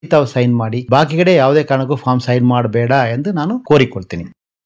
ತಾವು ಸೈನ್ ಮಾಡಿ ಬಾಕಿ ಕಡೆ ಯಾವುದೇ ಕಾರಣಕ್ಕೂ ಫಾರ್ಮ್ ಸೈನ್ ಮಾಡಬೇಡ ಎಂದು ನಾನು ಕೋರಿಕೊಳ್ತೀನಿ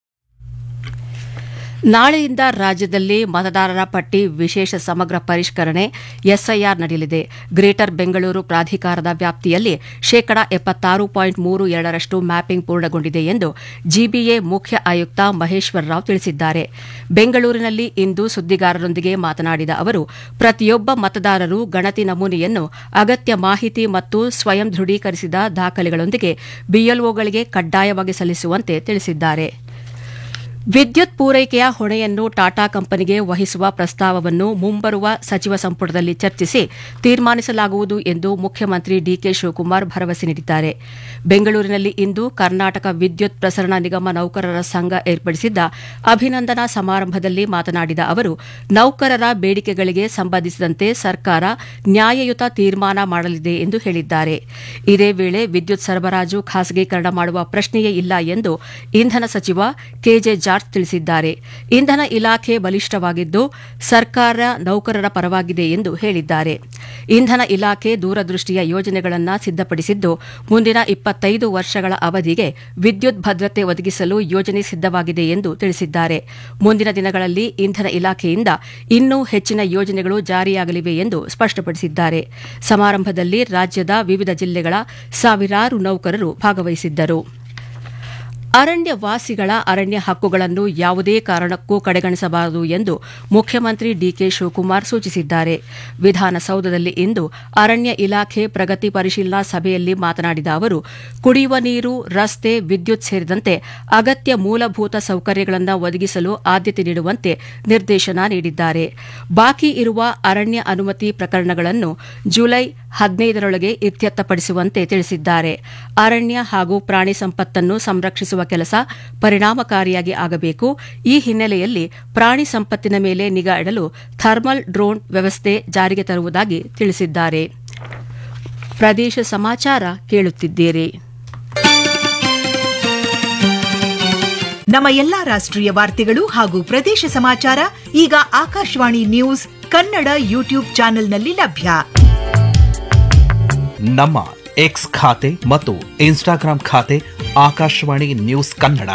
ನಾಳೆಯಿಂದ ರಾಜ್ಯದಲ್ಲಿ ಮತದಾರರ ಪಟ್ಟಿ ವಿಶೇಷ ಸಮಗ್ರ ಪರಿಷ್ಕರಣೆ ಎಸ್ಐಆರ್ ನಡೆಯಲಿದೆ ಗ್ರೇಟರ್ ಬೆಂಗಳೂರು ಪ್ರಾಧಿಕಾರದ ವ್ಯಾಪ್ತಿಯಲ್ಲಿ ಶೇಕಡಾ ಎಪ್ಪತ್ತಾರು ಪಾಯಿಂಟ್ ಮೂರು ಎರಡರಷ್ಟು ಮ್ಯಾಪಿಂಗ್ ಪೂರ್ಣಗೊಂಡಿದೆ ಎಂದು ಜಿಬಿಎ ಮುಖ್ಯ ಆಯುಕ್ತ ಮಹೇಶ್ವರ್ ರಾವ್ ತಿಳಿಸಿದ್ದಾರೆ ಬೆಂಗಳೂರಿನಲ್ಲಿ ಇಂದು ಸುದ್ದಿಗಾರರೊಂದಿಗೆ ಮಾತನಾಡಿದ ಅವರು ಪ್ರತಿಯೊಬ್ಬ ಮತದಾರರು ಗಣತಿ ನಮೂನೆಯನ್ನು ಅಗತ್ಯ ಮಾಹಿತಿ ಮತ್ತು ಸ್ವಯಂ ದೃಢೀಕರಿಸಿದ ದಾಖಲೆಗಳೊಂದಿಗೆ ಬಿಎಲ್ಒಗಳಿಗೆ ಕಡ್ಡಾಯವಾಗಿ ಸಲ್ಲಿಸುವಂತೆ ತಿಳಿಸಿದ್ದಾರೆ ವಿದ್ಯುತ್ ಪೂರೈಕೆಯ ಹೊಣೆಯನ್ನು ಟಾಟಾ ಕಂಪನಿಗೆ ವಹಿಸುವ ಪ್ರಸ್ತಾವವನ್ನು ಮುಂಬರುವ ಸಚಿವ ಸಂಪುಟದಲ್ಲಿ ಚರ್ಚಿಸಿ ತೀರ್ಮಾನಿಸಲಾಗುವುದು ಎಂದು ಮುಖ್ಯಮಂತ್ರಿ ಡಿಕೆ ಶಿವಕುಮಾರ್ ಭರವಸೆ ನೀಡಿದ್ದಾರೆ ಬೆಂಗಳೂರಿನಲ್ಲಿ ಇಂದು ಕರ್ನಾಟಕ ವಿದ್ಯುತ್ ಪ್ರಸರಣ ನಿಗಮ ನೌಕರರ ಸಂಘ ಏರ್ಪಡಿಸಿದ್ದ ಅಭಿನಂದನಾ ಸಮಾರಂಭದಲ್ಲಿ ಮಾತನಾಡಿದ ಅವರು ನೌಕರರ ಬೇಡಿಕೆಗಳಿಗೆ ಸಂಬಂಧಿಸಿದಂತೆ ಸರ್ಕಾರ ನ್ಯಾಯಯುತ ತೀರ್ಮಾನ ಮಾಡಲಿದೆ ಎಂದು ಹೇಳಿದ್ದಾರೆ ಇದೇ ವೇಳೆ ವಿದ್ಯುತ್ ಸರಬರಾಜು ಖಾಸಗೀಕರಣ ಮಾಡುವ ಪ್ರಶ್ನೆಯೇ ಇಲ್ಲ ಎಂದು ಇಂಧನ ಸಚಿವ ಕೆಜೆ ಜಾರ್ಜ್ ತಿಳಿಸಿದ್ದಾರೆ ಇಂಧನ ಇಲಾಖೆ ಬಲಿಷ್ಠವಾಗಿದ್ದು ಸರ್ಕಾರ ನೌಕರರ ಪರವಾಗಿದೆ ಎಂದು ಹೇಳಿದ್ದಾರೆ ಇಂಧನ ಇಲಾಖೆ ದೂರದೃಷ್ಟಿಯ ಯೋಜನೆಗಳನ್ನು ಸಿದ್ದಪಡಿಸಿದ್ದು ಮುಂದಿನ ಇಪ್ಪತ್ತೈದು ವರ್ಷಗಳ ಅವಧಿಗೆ ವಿದ್ಯುತ್ ಭದ್ರತೆ ಒದಗಿಸಲು ಯೋಜನೆ ಸಿದ್ದವಾಗಿದೆ ಎಂದು ತಿಳಿಸಿದ್ದಾರೆ ಮುಂದಿನ ದಿನಗಳಲ್ಲಿ ಇಂಧನ ಇಲಾಖೆಯಿಂದ ಇನ್ನೂ ಹೆಚ್ಚಿನ ಯೋಜನೆಗಳು ಜಾರಿಯಾಗಲಿವೆ ಎಂದು ಸ್ಪಷ್ಟಪಡಿಸಿದ್ದಾರೆ ಸಮಾರಂಭದಲ್ಲಿ ರಾಜ್ಯದ ವಿವಿಧ ಜಿಲ್ಲೆಗಳ ಸಾವಿರಾರು ನೌಕರರು ಭಾಗವಹಿಸಿದ್ದರು ಅರಣ್ಯವಾಸಿಗಳ ಅರಣ್ಯ ಹಕ್ಕುಗಳನ್ನು ಯಾವುದೇ ಕಾರಣಕ್ಕೂ ಕಡೆಗಣಿಸಬಾರದು ಎಂದು ಮುಖ್ಯಮಂತ್ರಿ ಡಿಕೆ ಶಿವಕುಮಾರ್ ಸೂಚಿಸಿದ್ದಾರೆ ವಿಧಾನಸೌಧದಲ್ಲಿ ಇಂದು ಅರಣ್ಯ ಇಲಾಖೆ ಪ್ರಗತಿ ಪರಿಶೀಲನಾ ಸಭೆಯಲ್ಲಿ ಮಾತನಾಡಿದ ಅವರು ಕುಡಿಯುವ ನೀರು ರಸ್ತೆ ವಿದ್ಯುತ್ ಸೇರಿದಂತೆ ಅಗತ್ಯ ಮೂಲಭೂತ ಸೌಕರ್ಯಗಳನ್ನು ಒದಗಿಸಲು ಆದ್ಯತೆ ನೀಡುವಂತೆ ನಿರ್ದೇಶನ ನೀಡಿದ್ದಾರೆ ಬಾಕಿ ಇರುವ ಅರಣ್ಯ ಅನುಮತಿ ಪ್ರಕರಣಗಳನ್ನು ಜುಲೈ ಹದಿನೈದರೊಳಗೆ ಇತ್ಯರ್ಥಪಡಿಸುವಂತೆ ತಿಳಿಸಿದ್ದಾರೆ ಅರಣ್ಯ ಹಾಗೂ ಪ್ರಾಣಿ ಸಂಪತ್ತನ್ನು ಸಂರಕ್ಷಿಸುವ ಕೆಲಸ ಪರಿಣಾಮಕಾರಿಯಾಗಿ ಆಗಬೇಕು ಈ ಹಿನ್ನೆಲೆಯಲ್ಲಿ ಪ್ರಾಣಿ ಸಂಪತ್ತಿನ ಮೇಲೆ ನಿಗಾ ಇಡಲು ಥರ್ಮಲ್ ಡ್ರೋನ್ ವ್ಯವಸ್ಥೆ ಜಾರಿಗೆ ತರುವುದಾಗಿ ತಿಳಿಸಿದ್ದಾರೆ ಪ್ರದೇಶ ಸಮಾಚಾರ ಕೇಳುತ್ತಿದ್ದೀರಿ ನಮ್ಮ ಎಲ್ಲಾ ರಾಷ್ಟ್ರೀಯ ವಾರ್ತೆಗಳು ಹಾಗೂ ಪ್ರದೇಶ ಸಮಾಚಾರ ಈಗ ಆಕಾಶವಾಣಿ ನ್ಯೂಸ್ ಕನ್ನಡ ಯೂಟ್ಯೂಬ್ ಚಾನೆಲ್ನಲ್ಲಿ ಲಭ್ಯ ನಮ್ಮ ಎಕ್ಸ್ ಖಾತೆ ಮತ್ತು ಇನ್ಸ್ಟಾಗ್ರಾಂ ಖಾತೆ ಆಕಾಶವಾಣಿ ನ್ಯೂಸ್ ಕನ್ನಡ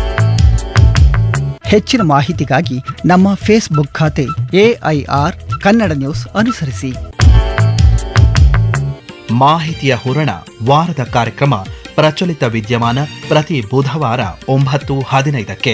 ಹೆಚ್ಚಿನ ಮಾಹಿತಿಗಾಗಿ ನಮ್ಮ ಫೇಸ್ಬುಕ್ ಖಾತೆ ಎಐಆರ್ ಕನ್ನಡ ನ್ಯೂಸ್ ಅನುಸರಿಸಿ ಮಾಹಿತಿಯ ಹೂರಣ ವಾರದ ಕಾರ್ಯಕ್ರಮ ಪ್ರಚಲಿತ ವಿದ್ಯಮಾನ ಪ್ರತಿ ಬುಧವಾರ ಒಂಬತ್ತು ಹದಿನೈದಕ್ಕೆ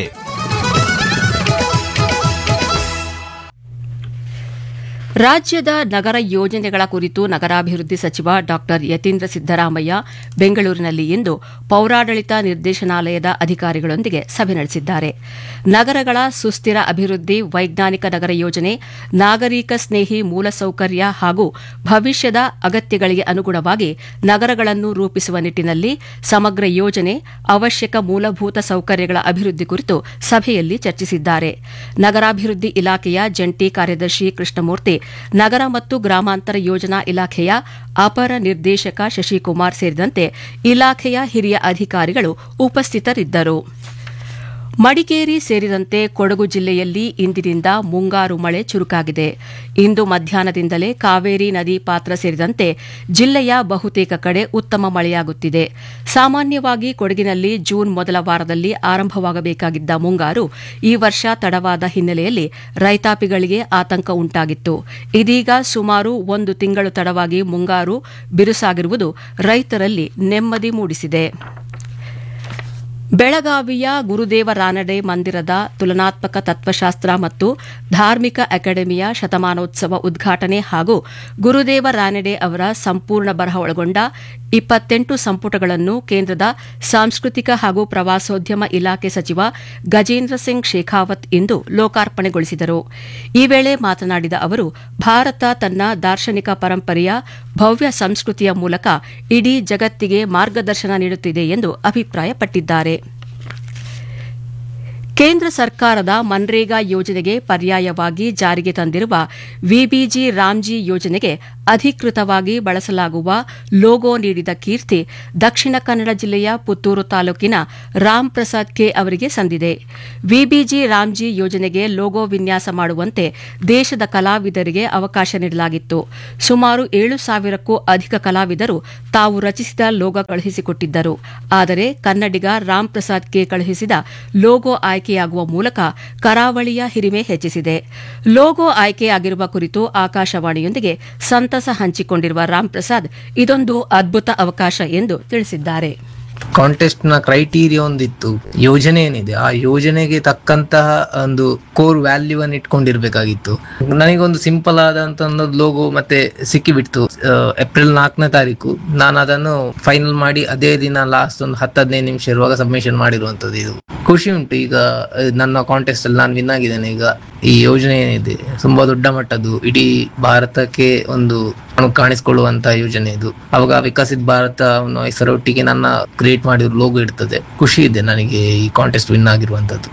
ರಾಜ್ಯದ ನಗರ ಯೋಜನೆಗಳ ಕುರಿತು ನಗರಾಭಿವೃದ್ಧಿ ಸಚಿವ ಡಾ ಯತೀಂದ್ರ ಸಿದ್ದರಾಮಯ್ಯ ಬೆಂಗಳೂರಿನಲ್ಲಿ ಇಂದು ಪೌರಾಡಳಿತ ನಿರ್ದೇಶನಾಲಯದ ಅಧಿಕಾರಿಗಳೊಂದಿಗೆ ಸಭೆ ನಡೆಸಿದ್ದಾರೆ ನಗರಗಳ ಸುಸ್ಥಿರ ಅಭಿವೃದ್ಧಿ ವೈಜ್ಞಾನಿಕ ನಗರ ಯೋಜನೆ ನಾಗರಿಕ ಸ್ನೇಹಿ ಮೂಲಸೌಕರ್ಯ ಹಾಗೂ ಭವಿಷ್ಯದ ಅಗತ್ಯಗಳಿಗೆ ಅನುಗುಣವಾಗಿ ನಗರಗಳನ್ನು ರೂಪಿಸುವ ನಿಟ್ಟಿನಲ್ಲಿ ಸಮಗ್ರ ಯೋಜನೆ ಅವಶ್ಯಕ ಮೂಲಭೂತ ಸೌಕರ್ಯಗಳ ಅಭಿವೃದ್ಧಿ ಕುರಿತು ಸಭೆಯಲ್ಲಿ ಚರ್ಚಿಸಿದ್ದಾರೆ ನಗರಾಭಿವೃದ್ಧಿ ಇಲಾಖೆಯ ಜಂಟಿ ಕಾರ್ಯದರ್ಶಿ ಕೃಷ್ಣಮೂರ್ತಿ ನಗರ ಮತ್ತು ಗ್ರಾಮಾಂತರ ಯೋಜನಾ ಇಲಾಖೆಯ ಅಪರ ನಿರ್ದೇಶಕ ಶಶಿಕುಮಾರ್ ಸೇರಿದಂತೆ ಇಲಾಖೆಯ ಹಿರಿಯ ಅಧಿಕಾರಿಗಳು ಉಪಸ್ಥಿತರಿದ್ದರು ಮಡಿಕೇರಿ ಸೇರಿದಂತೆ ಕೊಡಗು ಜಿಲ್ಲೆಯಲ್ಲಿ ಇಂದಿನಿಂದ ಮುಂಗಾರು ಮಳೆ ಚುರುಕಾಗಿದೆ ಇಂದು ಮಧ್ಯಾಹ್ನದಿಂದಲೇ ಕಾವೇರಿ ನದಿ ಪಾತ್ರ ಸೇರಿದಂತೆ ಜಿಲ್ಲೆಯ ಬಹುತೇಕ ಕಡೆ ಉತ್ತಮ ಮಳೆಯಾಗುತ್ತಿದೆ ಸಾಮಾನ್ಯವಾಗಿ ಕೊಡಗಿನಲ್ಲಿ ಜೂನ್ ಮೊದಲ ವಾರದಲ್ಲಿ ಆರಂಭವಾಗಬೇಕಾಗಿದ್ದ ಮುಂಗಾರು ಈ ವರ್ಷ ತಡವಾದ ಹಿನ್ನೆಲೆಯಲ್ಲಿ ರೈತಾಪಿಗಳಿಗೆ ಆತಂಕ ಉಂಟಾಗಿತ್ತು ಇದೀಗ ಸುಮಾರು ಒಂದು ತಿಂಗಳು ತಡವಾಗಿ ಮುಂಗಾರು ಬಿರುಸಾಗಿರುವುದು ರೈತರಲ್ಲಿ ನೆಮ್ಮದಿ ಮೂಡಿಸಿದೆ ಬೆಳಗಾವಿಯ ಗುರುದೇವ ರಾನಡೆ ಮಂದಿರದ ತುಲನಾತ್ಮಕ ತತ್ವಶಾಸ್ತ್ರ ಮತ್ತು ಧಾರ್ಮಿಕ ಅಕಾಡೆಮಿಯ ಶತಮಾನೋತ್ಸವ ಉದ್ಘಾಟನೆ ಹಾಗೂ ಗುರುದೇವ ರಾನಡೆ ಅವರ ಸಂಪೂರ್ಣ ಬರಹ ಒಳಗೊಂಡ ಇಪ್ಪತ್ತೆಂಟು ಸಂಪುಟಗಳನ್ನು ಕೇಂದ್ರದ ಸಾಂಸ್ಕೃತಿಕ ಹಾಗೂ ಪ್ರವಾಸೋದ್ಯಮ ಇಲಾಖೆ ಸಚಿವ ಗಜೇಂದ್ರ ಸಿಂಗ್ ಶೇಖಾವತ್ ಇಂದು ಲೋಕಾರ್ಪಣೆಗೊಳಿಸಿದರು ಈ ವೇಳೆ ಮಾತನಾಡಿದ ಅವರು ಭಾರತ ತನ್ನ ದಾರ್ಶನಿಕ ಪರಂಪರೆಯ ಭವ್ಯ ಸಂಸ್ಕೃತಿಯ ಮೂಲಕ ಇಡೀ ಜಗತ್ತಿಗೆ ಮಾರ್ಗದರ್ಶನ ನೀಡುತ್ತಿದೆ ಎಂದು ಅಭಿಪ್ರಾಯಪಟ್ಟಿದ್ದಾರೆ ಕೇಂದ್ರ ಸರ್ಕಾರದ ಮನ್ರೇಗಾ ಯೋಜನೆಗೆ ಪರ್ಯಾಯವಾಗಿ ಜಾರಿಗೆ ತಂದಿರುವ ವಿಬಿಜಿ ರಾಮ್ಜಿ ಯೋಜನೆಗೆ ಅಧಿಕೃತವಾಗಿ ಬಳಸಲಾಗುವ ಲೋಗೋ ನೀಡಿದ ಕೀರ್ತಿ ದಕ್ಷಿಣ ಕನ್ನಡ ಜಿಲ್ಲೆಯ ಪುತ್ತೂರು ತಾಲೂಕಿನ ರಾಮ್ ಪ್ರಸಾದ್ ಕೆ ಅವರಿಗೆ ಸಂದಿದೆ ವಿಬಿಜಿ ರಾಮ್ಜಿ ಯೋಜನೆಗೆ ಲೋಗೋ ವಿನ್ಯಾಸ ಮಾಡುವಂತೆ ದೇಶದ ಕಲಾವಿದರಿಗೆ ಅವಕಾಶ ನೀಡಲಾಗಿತ್ತು ಸುಮಾರು ಏಳು ಸಾವಿರಕ್ಕೂ ಅಧಿಕ ಕಲಾವಿದರು ತಾವು ರಚಿಸಿದ ಲೋಗೋ ಕಳುಹಿಸಿಕೊಟ್ಟಿದ್ದರು ಆದರೆ ಕನ್ನಡಿಗ ರಾಮ್ ಪ್ರಸಾದ್ ಕೆ ಕಳುಹಿಸಿದ ಲೋಗೋ ಆಯ್ಕೆಯಾಗುವ ಮೂಲಕ ಕರಾವಳಿಯ ಹಿರಿಮೆ ಹೆಚ್ಚಿಸಿದೆ ಲೋಗೋ ಆಯ್ಕೆಯಾಗಿರುವ ಕುರಿತು ಆಕಾಶವಾಣಿಯೊಂದಿಗೆ ಸಂತಸ ಹಂಚಿಕೊಂಡಿರುವ ರಾಮ್ ಪ್ರಸಾದ್ ಇದೊಂದು ಅದ್ಭುತ ಅವಕಾಶ ಎಂದು ತಿಳಿಸಿದ್ದಾರೆ ಕಾಂಟೆಸ್ಟ್ ನ ಕ್ರೈಟೀರಿಯಾ ಒಂದಿತ್ತು ಯೋಜನೆ ಏನಿದೆ ಆ ಯೋಜನೆಗೆ ತಕ್ಕಂತಹ ಒಂದು ಕೋರ್ ವ್ಯಾಲ್ಯೂ ಅನ್ನು ಇಟ್ಕೊಂಡಿರ್ಬೇಕಾಗಿತ್ತು ನನಗೊಂದು ಸಿಂಪಲ್ ಆದಂತ ಒಂದು ಲೋಗೋ ಮತ್ತೆ ಸಿಕ್ಕಿಬಿಡ್ತು ಏಪ್ರಿಲ್ ನಾಲ್ಕನೇ ತಾರೀಕು ನಾನು ಅದನ್ನು ಫೈನಲ್ ಮಾಡಿ ಅದೇ ದಿನ ಲಾಸ್ಟ್ ಒಂದು ಹತ್ತು ಹದಿನೈದು ನಿಮಿಷ ಇರುವಾಗ ಸಬ್ಮಿಷನ್ ಮಾಡಿರುವಂತದ್ದು ಇದು ಖುಷಿ ಉಂಟು ಈಗ ಆ, ನನ್ನ ಕಾಂಟೆಸ್ಟ್ ಅಲ್ಲಿ ನಾನು ವಿನ್ ಆಗಿದ್ದೇನೆ ಈಗ ಈ ಯೋಜನೆ ಏನಿದೆ ತುಂಬಾ ದೊಡ್ಡ ಮಟ್ಟದ್ದು ಇಡೀ ಭಾರತಕ್ಕೆ ಒಂದು ಅಣು ಕಾಣಿಸಿಕೊಳ್ಳುವಂತ ಯೋಜನೆ ಇದು ಅವಾಗ ವಿಕಸಿತ್ ಭಾರತ ಅನ್ನೋ ಹೆಸರೊಟ್ಟಿಗೆ ನನ್ನ ಕ್ರಿಯೇಟ್ ಮಾಡಿರೋ ಲೋಗೋ ಇರ್ತದೆ ಖುಷಿ ಇದೆ ನನಗೆ ಈ ಕಾಂಟೆಸ್ಟ್ ವಿನ್ ಆಗಿರುವಂತದ್ದು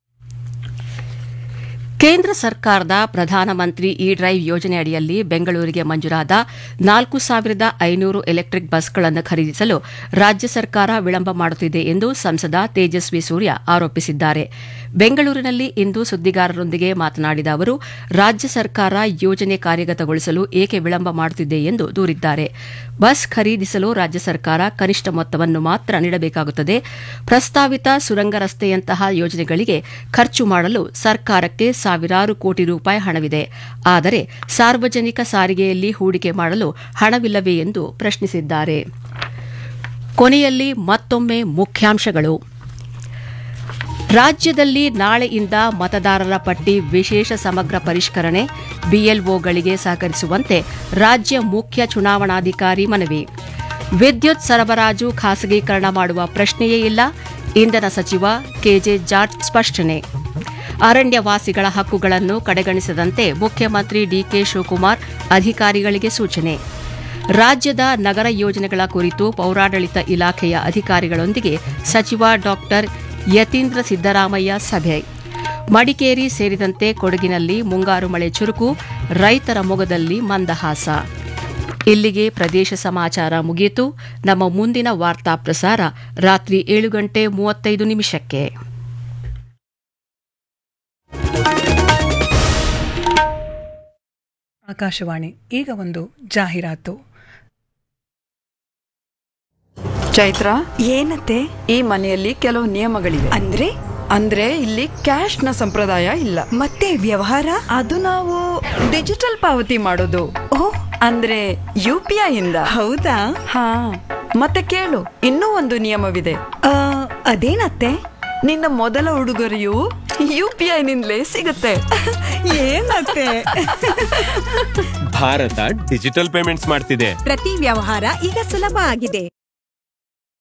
ಕೇಂದ್ರ ಸರ್ಕಾರದ ಪ್ರಧಾನಮಂತ್ರಿ ಇ ಡ್ರೈವ್ ಯೋಜನೆ ಅಡಿಯಲ್ಲಿ ಬೆಂಗಳೂರಿಗೆ ಮಂಜೂರಾದ ನಾಲ್ಕು ಸಾವಿರದ ಐನೂರು ಎಲೆಕ್ಟ್ರಿಕ್ ಬಸ್ಗಳನ್ನು ಖರೀದಿಸಲು ರಾಜ್ಯ ಸರ್ಕಾರ ವಿಳಂಬ ಮಾಡುತ್ತಿದೆ ಎಂದು ಸಂಸದ ತೇಜಸ್ವಿ ಸೂರ್ಯ ಆರೋಪಿಸಿದ್ದಾರೆ ಬೆಂಗಳೂರಿನಲ್ಲಿ ಇಂದು ಸುದ್ದಿಗಾರರೊಂದಿಗೆ ಮಾತನಾಡಿದ ಅವರು ರಾಜ್ಯ ಸರ್ಕಾರ ಯೋಜನೆ ಕಾರ್ಯಗತಗೊಳಿಸಲು ಏಕೆ ವಿಳಂಬ ಮಾಡುತ್ತಿದೆ ಎಂದು ದೂರಿದ್ದಾರೆ ಬಸ್ ಖರೀದಿಸಲು ರಾಜ್ಯ ಸರ್ಕಾರ ಕನಿಷ್ಠ ಮೊತ್ತವನ್ನು ಮಾತ್ರ ನೀಡಬೇಕಾಗುತ್ತದೆ ಪ್ರಸ್ತಾವಿತ ಸುರಂಗ ರಸ್ತೆಯಂತಹ ಯೋಜನೆಗಳಿಗೆ ಖರ್ಚು ಮಾಡಲು ಸರ್ಕಾರಕ್ಕೆ ಸಾವಿರಾರು ಕೋಟಿ ರೂಪಾಯಿ ಹಣವಿದೆ ಆದರೆ ಸಾರ್ವಜನಿಕ ಸಾರಿಗೆಯಲ್ಲಿ ಹೂಡಿಕೆ ಮಾಡಲು ಹಣವಿಲ್ಲವೇ ಎಂದು ಪ್ರಶ್ನಿಸಿದ್ದಾರೆ ಕೊನೆಯಲ್ಲಿ ಮತ್ತೊಮ್ಮೆ ಮುಖ್ಯಾಂಶಗಳು ರಾಜ್ಯದಲ್ಲಿ ನಾಳೆಯಿಂದ ಮತದಾರರ ಪಟ್ಟಿ ವಿಶೇಷ ಸಮಗ್ರ ಪರಿಷ್ಕರಣೆ ಬಿಎಲ್ಒಗಳಿಗೆ ಸಹಕರಿಸುವಂತೆ ರಾಜ್ಯ ಮುಖ್ಯ ಚುನಾವಣಾಧಿಕಾರಿ ಮನವಿ ವಿದ್ಯುತ್ ಸರಬರಾಜು ಖಾಸಗೀಕರಣ ಮಾಡುವ ಪ್ರಶ್ನೆಯೇ ಇಲ್ಲ ಇಂಧನ ಸಚಿವ ಕೆಜೆ ಜಾರ್ಜ್ ಸ್ಪಷ್ಟನೆ ಅರಣ್ಯವಾಸಿಗಳ ಹಕ್ಕುಗಳನ್ನು ಕಡೆಗಣಿಸದಂತೆ ಮುಖ್ಯಮಂತ್ರಿ ಡಿಕೆ ಶಿವಕುಮಾರ್ ಅಧಿಕಾರಿಗಳಿಗೆ ಸೂಚನೆ ರಾಜ್ಯದ ನಗರ ಯೋಜನೆಗಳ ಕುರಿತು ಪೌರಾಡಳಿತ ಇಲಾಖೆಯ ಅಧಿಕಾರಿಗಳೊಂದಿಗೆ ಸಚಿವ ಡಾಕ್ಟರ್ ಯತೀಂದ್ರ ಸಿದ್ದರಾಮಯ್ಯ ಸಭೆ ಮಡಿಕೇರಿ ಸೇರಿದಂತೆ ಕೊಡಗಿನಲ್ಲಿ ಮುಂಗಾರು ಮಳೆ ಚುರುಕು ರೈತರ ಮೊಗದಲ್ಲಿ ಮಂದಹಾಸ ಇಲ್ಲಿಗೆ ಪ್ರದೇಶ ಸಮಾಚಾರ ಮುಗಿಯಿತು ನಮ್ಮ ಮುಂದಿನ ವಾರ್ತಾ ಪ್ರಸಾರ ರಾತ್ರಿ ಏಳು ಗಂಟೆ ಮೂವತ್ತೈದು ನಿಮಿಷಕ್ಕೆ ಆಕಾಶವಾಣಿ ಈಗ ಒಂದು ಜಾಹೀರಾತು ಚೈತ್ರ ಏನತ್ತೆ ಈ ಮನೆಯಲ್ಲಿ ಕೆಲವು ನಿಯಮಗಳಿವೆ ಅಂದ್ರೆ ಅಂದ್ರೆ ಇಲ್ಲಿ ಕ್ಯಾಶ್ ನ ಸಂಪ್ರದಾಯ ಇಲ್ಲ ಮತ್ತೆ ವ್ಯವಹಾರ ಅದು ನಾವು ಡಿಜಿಟಲ್ ಪಾವತಿ ಮಾಡೋದು ಓ ಅಂದ್ರೆ ಯು ಪಿ ಐ ಇಂದ ಹೌದಾ ಹಾ ಮತ್ತೆ ಕೇಳು ಇನ್ನೂ ಒಂದು ನಿಯಮವಿದೆ ಆ, ಅದೇನತ್ತೆ ನಿನ್ನ ಮೊದಲ ಉಡುಗೊರೆಯು ಯು ಪಿ ಐ ನಿಂದಲೇ ಸಿಗುತ್ತೆ ಏನತ್ತೆ ಭಾರತ ಡಿಜಿಟಲ್ ಪೇಮೆಂಟ್ಸ್ ಮಾಡ್ತಿದೆ ಪ್ರತಿ ವ್ಯವಹಾರ ಈಗ ಸುಲಭ ಆಗಿದೆ